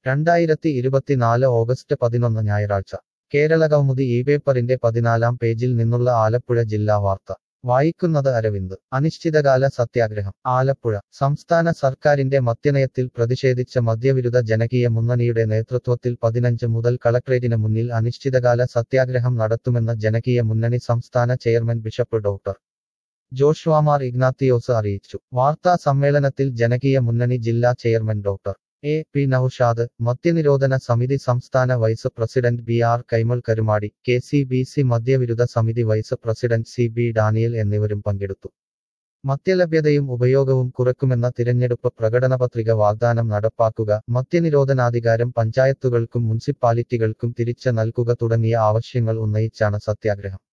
രണ്ടായിരത്തി ഇരുപത്തിനാല് ഓഗസ്റ്റ് പതിനൊന്ന് ഞായറാഴ്ച കേരളകൗമുദി ഈ പേപ്പറിന്റെ പതിനാലാം പേജിൽ നിന്നുള്ള ആലപ്പുഴ ജില്ലാ വാർത്ത വായിക്കുന്നത് അരവിന്ദ് അനിശ്ചിതകാല സത്യാഗ്രഹം ആലപ്പുഴ സംസ്ഥാന സർക്കാരിന്റെ മദ്യനയത്തിൽ പ്രതിഷേധിച്ച മദ്യവിരുദ്ധ ജനകീയ മുന്നണിയുടെ നേതൃത്വത്തിൽ പതിനഞ്ച് മുതൽ കളക്ട്രേറ്റിന് മുന്നിൽ അനിശ്ചിതകാല സത്യാഗ്രഹം നടത്തുമെന്ന് ജനകീയ മുന്നണി സംസ്ഥാന chairman bishop doctor Joshua Mar Ignathios അറിയിച്ചു വാർത്താ സമ്മേളനത്തിൽ ജനകീയ മുന്നണി ജില്ലാ chairman doctor A P Noushad മദ്യനിരോധന സമിതി സംസ്ഥാന vice president B R Kaimal Karumady K C B C മദ്യവിരുദ്ധ സമിതി vice president C B Daniel എന്നിവരും പങ്കെടുത്തു മദ്യലഭ്യതയും ഉപയോഗവും കുറക്കുമെന്ന തിരഞ്ഞെടുപ്പ് പ്രകടനപത്രിക വാഗ്ദാനം നടപ്പാക്കുക മദ്യനിരോധനാധികാരം പഞ്ചായത്തുകൾക്കും മുനിസിപ്പാലിറ്റികൾക്കും തിരിച്ചു നൽകുക തുടങ്ങിയ ആവശ്യങ്ങൾ ഉന്നയിച്ചാണ് സത്യാഗ്രഹം